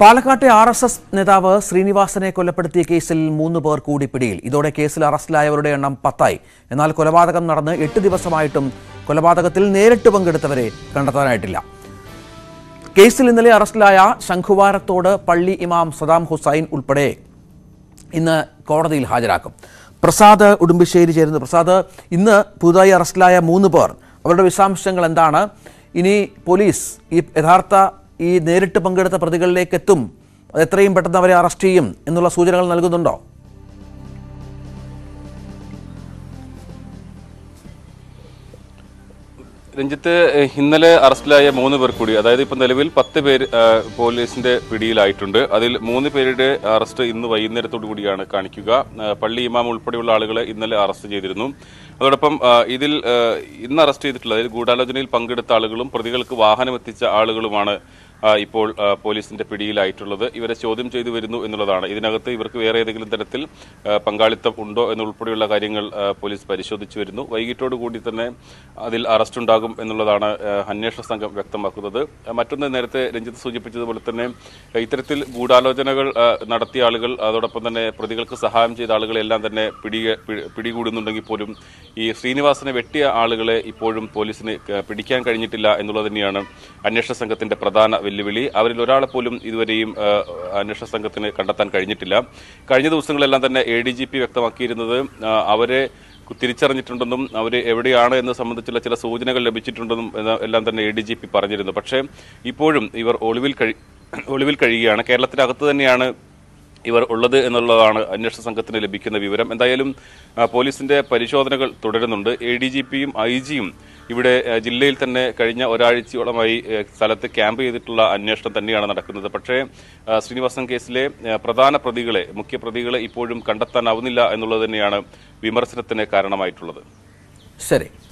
പാലക്കാട്ടെ R S S നേതാവ് ശ്രീനിവാസനെ കൊലപ്പെടുത്തിയ കേസിൽ മൂന്ന് പേർ കൂടി പിടിയിൽ ഇതോടെ കേസിൽ അറസ്റ്റിലായവരുടെ എണ്ണം പത്തായി എന്നാൽ കൊലപാതകം നടന്ന് എട്ട് ദിവസമായിട്ടും കൊലപാതകത്തിൽ നേരിട്ട് പങ്കെടുത്തവരെ കണ്ടെത്താനായിട്ടില്ല കേസിൽ ഇന്നലെ അറസ്റ്റിലായ ശംഖുവാരത്തോട് പള്ളി ഇമാം സദാം ഹുസൈൻ ഉൾപ്പെടെ ഇന്ന് കോടതിയിൽ ഹാജരാക്കും പ്രസാദ് ഉടുമ്പിശ്ശേരി ചേരുന്നു പ്രസാദ് ഇന്ന് പുതുതായി അറസ്റ്റിലായ മൂന്ന് പേർ അവരുടെ വിശദാംശങ്ങൾ എന്താണ് ഇനി പോലീസ് ഈ യഥാർത്ഥ ഈ നേരിട്ട് പങ്കെടുത്ത പ്രതികളിലേക്ക് എത്തും അത് എത്രയും പെട്ടെന്ന് അവരെ അറസ്റ്റ് ചെയ്യും എന്നുള്ള സൂചനകൾ നൽകുന്നുണ്ടോ രഞ്ജിത്ത് ഏഹ്, ഇന്നലെ അറസ്റ്റിലായ മൂന്ന് പേർ കൂടി അതായത് ഇപ്പം നിലവിൽ പത്ത് പേര് ഏഹ്, പോലീസിന്റെ പിടിയിലായിട്ടുണ്ട് അതിൽ മൂന്ന് പേരുടെ അറസ്റ്റ് ഇന്ന് വൈകുന്നേരത്തോടു കൂടിയാണ് കാണിക്കുക ഏഹ്, പള്ളി ഇമാം ഉൾപ്പെടെയുള്ള ആളുകളെ ഇന്നലെ അറസ്റ്റ് ചെയ്തിരുന്നു അതോടൊപ്പം ഏഹ്, ഇതിൽ ഏഹ്, ഇന്ന് അറസ്റ്റ് ചെയ്തിട്ടുള്ള അതായത് ഗൂഢാലോചനയിൽ പങ്കെടുത്ത ആളുകളും പ്രതികൾക്ക് വാഹനം എത്തിച്ച ആളുകളുമാണ് ആ, ഇപ്പോൾ ആ, പോലീസിന്റെ പിടിയിലായിട്ടുള്ളത് ഇവരെ ചോദ്യം ചെയ്തു വരുന്നു എന്നുള്ളതാണ് ഇതിനകത്ത് ഇവർക്ക് വേറെ ഏതെങ്കിലും തരത്തിൽ ആ, പങ്കാളിത്തം ഉണ്ടോ എന്നുൾപ്പെടെയുള്ള കാര്യങ്ങൾ ആ, പോലീസ് പരിശോധിച്ചു വരുന്നു വൈകിട്ടോടു കൂടി തന്നെ അതിൽ അറസ്റ്റ് ഉണ്ടാകും എന്നുള്ളതാണ് ആ, അന്വേഷണ സംഘം വ്യക്തമാക്കുന്നത് ആ, മറ്റൊന്ന് നേരത്തെ രഞ്ജിത്ത് സൂചിപ്പിച്ചതുപോലെ തന്നെ ആ, ഇത്തരത്തിൽ ഗൂഢാലോചനകൾ ആ, നടത്തിയ ആളുകൾ അതോടൊപ്പം തന്നെ പ്രതികൾക്ക് സഹായം ചെയ്ത ആളുകളെല്ലാം തന്നെ പിടി പി- പിടികൂടുന്നുണ്ടെങ്കിൽ പോലും ഈ ശ്രീനിവാസനെ വെട്ടിയ ആളുകളെ ഇപ്പോഴും പോലീസിന് ക- പിടിക്കാൻ കഴിഞ്ഞിട്ടില്ല എന്നുള്ളത് തന്നെയാണ് അന്വേഷണ സംഘത്തിന്റെ പ്രധാന വെല്ലുവിളി അവരിൽ ഒരാളെ പോലും ഇതുവരെയും ആ, അന്വേഷണ സംഘത്തിന് കണ്ടെത്താൻ കഴിഞ്ഞിട്ടില്ല കഴിഞ്ഞ ദിവസങ്ങളെല്ലാം തന്നെ എ ഡി ജി പി വ്യക്തമാക്കിയിരുന്നത് ആ, അവരെ തിരിച്ചറിഞ്ഞിട്ടുണ്ടെന്നും അവർ എവിടെയാണ് എന്ന് സംബന്ധിച്ചുള്ള ചില സൂചനകൾ ലഭിച്ചിട്ടുണ്ടെന്നും എന്ന് എല്ലാം തന്നെ എ ഡി ജി പി പറഞ്ഞിരുന്നു പക്ഷേ ഇപ്പോഴും ഇവർ ഒളിവിൽ കഴി ഒളിവിൽ കഴിയുകയാണ് കേരളത്തിനകത്ത് തന്നെയാണ് ഇവർ ഉള്ളത് എന്നുള്ളതാണ് അന്വേഷണ സംഘത്തിന് ലഭിക്കുന്ന വിവരം എന്തായാലും ആ, പോലീസിന്റെ പരിശോധനകൾ തുടരുന്നുണ്ട് എ ഡി ജി പിയും ഐ ജിയും ഇവിടെ ആ, ജില്ലയിൽ തന്നെ കഴിഞ്ഞ ഒരാഴ്ചയോളമായി ആ, സ്ഥലത്ത് ക്യാമ്പ് ചെയ്തിട്ടുള്ള അന്വേഷണം തന്നെയാണ് നടക്കുന്നത് പക്ഷേ ആ, ശ്രീനിവാസൻ കേസിലെ ആ, പ്രധാന പ്രതികളെ മുഖ്യ പ്രതികളെ ഇപ്പോഴും കണ്ടെത്താനാവുന്നില്ല എന്നുള്ളത് തന്നെയാണ് വിമർശനത്തിന് കാരണമായിട്ടുള്ളത് ശരി